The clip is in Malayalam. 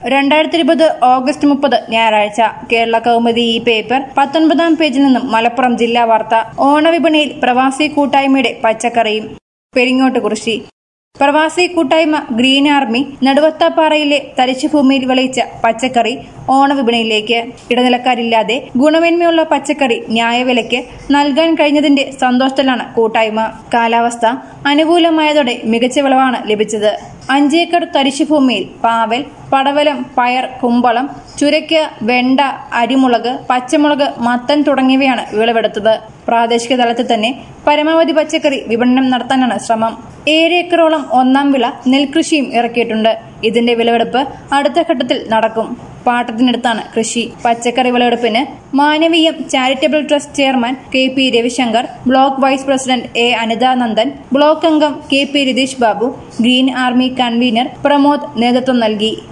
രണ്ടായിരത്തി ഇരുപത് ഓഗസ്റ്റ് മുപ്പത് ഞായറാഴ്ച കേരള കൗമുദി ഈ പേപ്പർ പത്തൊൻപതാം പേജിൽ നിന്നും മലപ്പുറം ജില്ലാ വാർത്ത ഓണവിപണിയിൽ പ്രവാസി കൂട്ടായ്മയുടെ പച്ചക്കറിയും പെരിങ്ങോട്ട് കുറിശി പ്രവാസി കൂട്ടായ്മ ഗ്രീൻ ആർമി നടുവത്താപ്പാറയിലെ തരിശുഭൂമിയിൽ വിളയിച്ച പച്ചക്കറി ഓണവിപണിയിലേക്ക് ഇടനിലക്കാരില്ലാതെ ഗുണമേന്മയുള്ള പച്ചക്കറി ന്യായവിലയ്ക്ക് നൽകാൻ കഴിഞ്ഞതിന്റെ സന്തോഷത്തിലാണ് കൂട്ടായ്മ കാലാവസ്ഥ അനുകൂലമായതോടെ മികച്ച വിളവാണ് ലഭിച്ചത് അഞ്ചേക്കർ തരിശുഭൂമിയിൽ പാവൽ പടവലം പയർ കുമ്പളം ചുരയ്ക്ക് വെണ്ട അരിമുളക് പച്ചമുളക് മത്തൻ തുടങ്ങിയവയാണ് വിളവെടുത്തത് പ്രാദേശിക തലത്തിൽ തന്നെ പരമാവധി പച്ചക്കറി വിപണനം നടത്താനാണ് ശ്രമം ഏഴ് ഏക്കറോളം ഒന്നാം വിള നെൽകൃഷിയും ഇറക്കിയിട്ടുണ്ട് ഇതിന്റെ വിളവെടുപ്പ് അടുത്ത ഘട്ടത്തിൽ നടക്കും പാട്ടത്തിനടുത്താണ് കൃഷി പച്ചക്കറി വിളവെടുപ്പിന് Manaveeyam charitable trust chairman K P Ravishankar block vice president A Anithanandan block അംഗം K P Ratheesh Babu green army convener Pramod നേതൃത്വം നൽകി